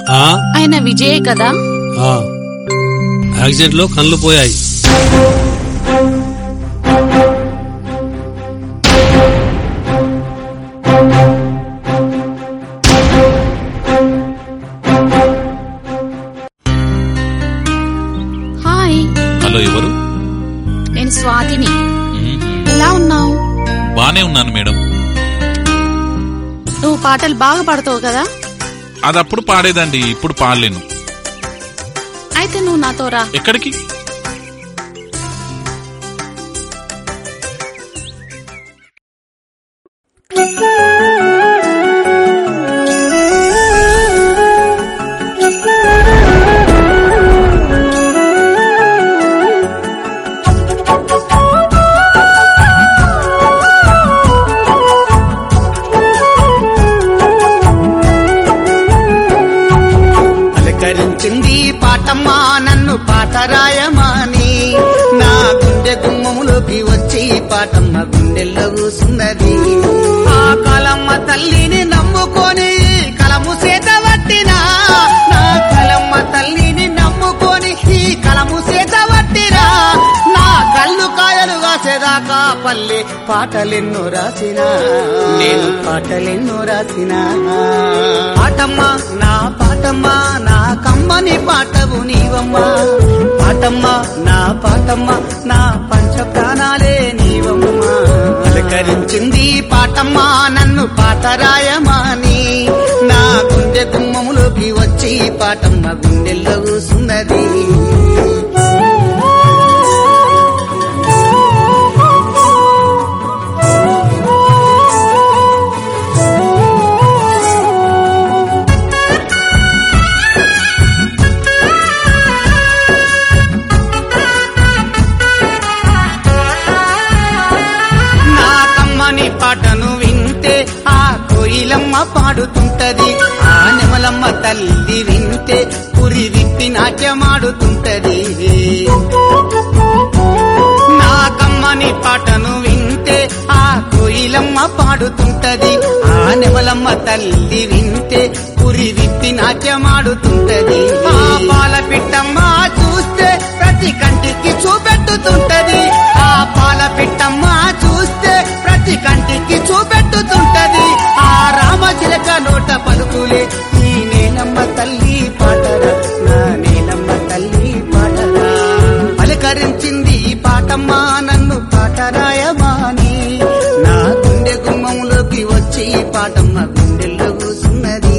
ఆ ఆయన విజయే కదా ఆ యాక్సిడెంట్ లో కళ్ళు పోయాయి హాయ్ హలో ఎవరు నేను స్వాతిని మ్మ్. ఎలా ఉన్నావు బానే ఉన్నాను మేడం నువ్వు పాటలు బాగా పాడతావు కదా అది అప్పుడు పాడేదండి ఇప్పుడు పాడలేను అయితే నువ్వు నాతో రా ఎక్కడికి అలకరించింది పాటమ్మా నన్ను పాట రాయమాని నా గుండె గుమ్మములోకి వచ్చి పాటమ్మ గుండెల్లో కూసున్నది ఆ కలమ్మ తల్లిని నమ్ముకొని కలము చేత పట్టినా నా కలమ్మ తల్లిని నమ్ముకొని ఈ కలము చేత పట్టినా నా కళ్ళు కాయలు కాసేదాకా పల్లె పాటలెన్నో రాసినా నేను పాటలెన్నో రాసినా పాటమ్మా నా పాటమ్మా నా కమ్మని పాటవు నీవమ్మా పాటమ్మా నా పాటమ్మా నా పంచ ప్రాణాలే నీవమ్మా అలకరించింది పాటమ్మా నన్ను పాట రాయమాని నా గుండె గుమ్మములోకి వచ్చి పాటమ్మ గుండెల్లో కూసున్నది నా కమ్మని పాటను వింటే ఆ కోయిలమ్మ పాడుతుంటది ఆ నెమలమ్మ తల్లి వింటే పురి విప్పి నాట్యమాడుతుంటది నా కమ్మని పాటను వింటే ఆ కోయిలమ్మ పాడుతుంటది ఆ నెమలమ్మ తల్లి వింటే పురి విప్పి నాట్యమాడుతుంటది ఆ పాల పిట్టమ్మ చూస్తే ప్రతి కంటికి చూపెట్టుతుంటది ఆ పాల పిట్టమ్మ చూస్తే ప్రతి కంటికి చూపెట్టుతుంటది ఆ రామచిలక నోట పలుకులే ఈ నేలమ్మ తల్లి పాటరా నా నేలమ్మ తల్లి పాటరా పలకరించింది ఈ పాటమ్మ నన్ను పాటరాయమాని నా గుండె గుమ్మంలోకి వచ్చి ఈ పాటమ్మ గుండెల్లో కూసున్నది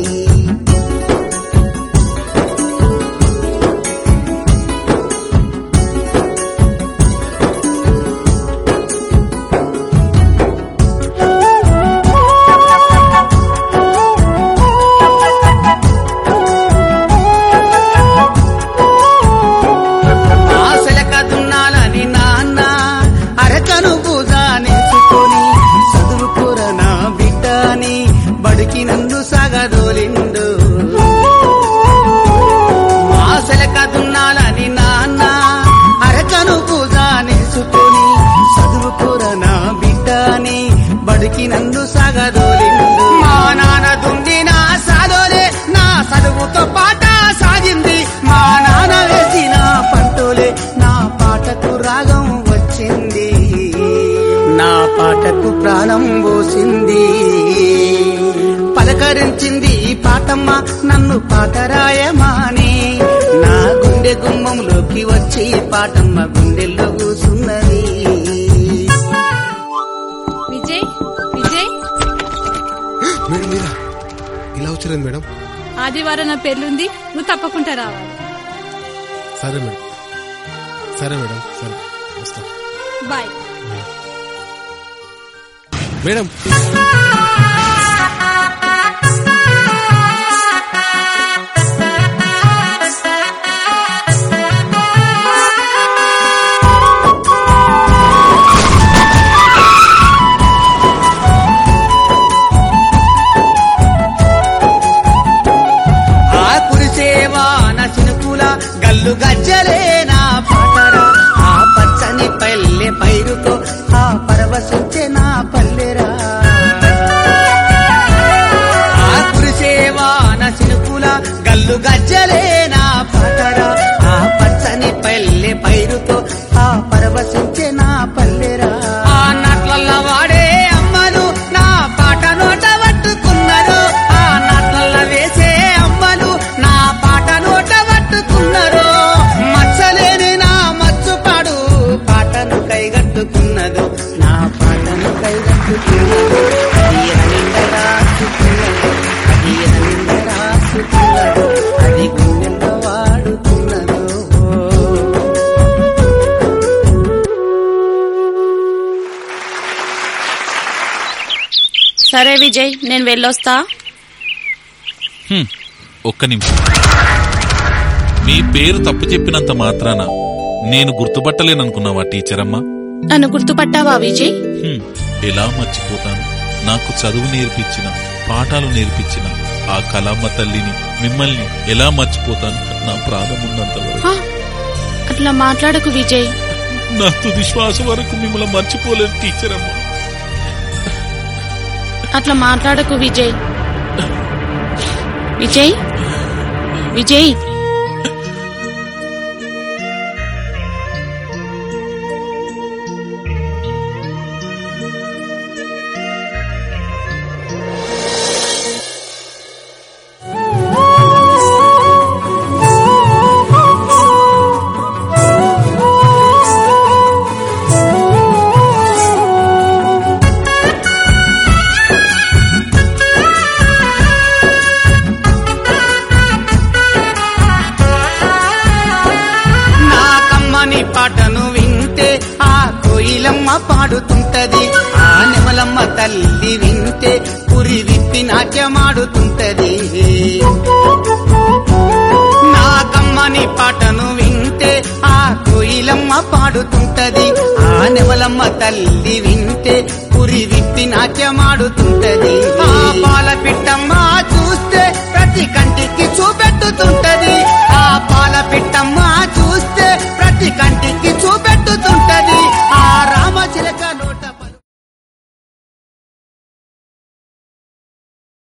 ఆశలక దున్నాలని నాన్న అరకను పూజా నేర్చుకొని చదువుకోర నా బిడ్డ అని బడికి నన్ను సాగదోలిండు ఆశలక దున్నాలని నాన్న అరకను పూజా నేర్చుకొని చదువుకోర నా బిడ్డ అని బడికి నన్ను సాగదోలిండు మా నాన్న దుండిన సాదోలే నా చదువుతో పాట సాగింది మా నాన్న వేసిన పంటోలే నా పాటకు రాగం వచ్చింది నా పాటకు ప్రాణం పోసింది పలకరించింది ఈ పాటమ్మ నన్ను పాట రాయమాని నా గుండె గుమ్మంలోకి వచ్చి ఈ పాటమ్మ గుండెల్లో కూసున్నది విజయ్ విజయ్ మేడం మీరా ఇలా వచ్చారండి మేడం ఆదివారం నా పెళ్ళుంది నువ్వు తప్పకుండా రావాలి సరే మేడం సరే మేడం సరే వస్తా బాయ్ మేడం ఆ కురిసేవా నా చినుకుల గల్లు గజ్జలే నా పాటరా ఆ పచ్చని పల్లె పైరుతో ఆ పరవశించే నా పల్లెరా పలుకుల గల్లు గజ్జలే నా పాటరా ఆ పచ్చని పల్లె పైరుతో ఆ పరవశించే నా పల్లెరా ఆ నట్లల్ల వాడే అమ్మలు నా పాట నోట పట్టుకున్నారు ఆ నట్లల్ల వేసే అమ్మలు నా పాట నోట పట్టుకున్నారు మచ్చలేని నా మచ్చుపాడు పాటను కైగట్టుకున్నదు నా పాటను కైగట్టుకున్నదు అది నిండ రాసుకున్నదు అది నిండ రాసుకున్నదు అది గుండెల్లో వాడుతున్నదు సరే విజయ్ నేను వెళ్ళొస్తా హ్మ్, ఒక్క నిమిషం మీ పేరు తప్పు చెప్పినంత మాత్రాన నేను గుర్తుపట్టలేననుకున్నావా టీచర్ అమ్మా నన్ను గుర్తుపట్టావా విజయ్ హ్మ్, ఎలా మర్చిపోతాను నాకు చదువు నేర్పించిన పాఠాలు నేర్పించిన ఆ కళామ్మ తల్లిని మిమ్మల్ని ఎలా మర్చిపోతాను నా ప్రాణం ఉన్నంత వరకు హా, అట్లా మాట్లాడకు విజయ్ నా తుది శ్వాస వరకు మిమ్మల్ని మర్చిపోలేదు టీచర్ అమ్మా అట్లా మాట్లాడకు విజయ్ విజయ్ విజయ్ నా కమ్మని పాటను వింటే ఆ కోయిలమ్మ పాడుతుంటది ఆ నెమలమ్మ తల్లి వింటే పురి విప్పి నాట్యమాడుతుంటది నా కమ్మని పాటను వింటే ఆ కోయిలమ్మ పాడుతుంటది ఆ నెమలమ్మ తల్లి వింటే పురి విప్పి నాట్యమాడుతుంటది ఆ పాల